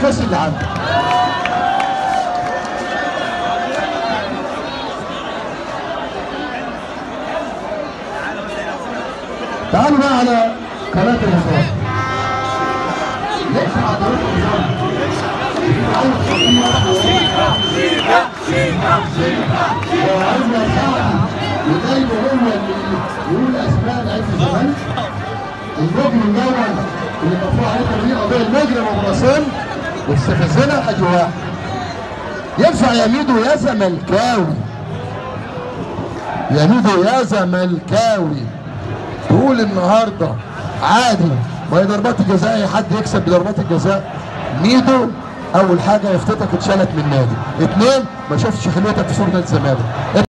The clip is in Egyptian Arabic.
الكاس اللي عندك تعالوا بقى على قناة الهضاب ليش حضرتك وعايزنا سعد ودايما هو اللي يقول اسماء لعيبه الزمالك المجرم الاول اللي مرفوع عليه تمرير قضيه المجرم ابو راسين واستفزنا ادي واحد ينفع يا ميدو يا زملكاوي يا ميدو يا زملكاوي تقول النهارده عادي وهي ضربات الجزاء اي حد يكسب بضربات الجزاء ميدو اول حاجه يفتتك اتشالت من النادي اثنين ما شفتش حلوتك في صوره الزمالك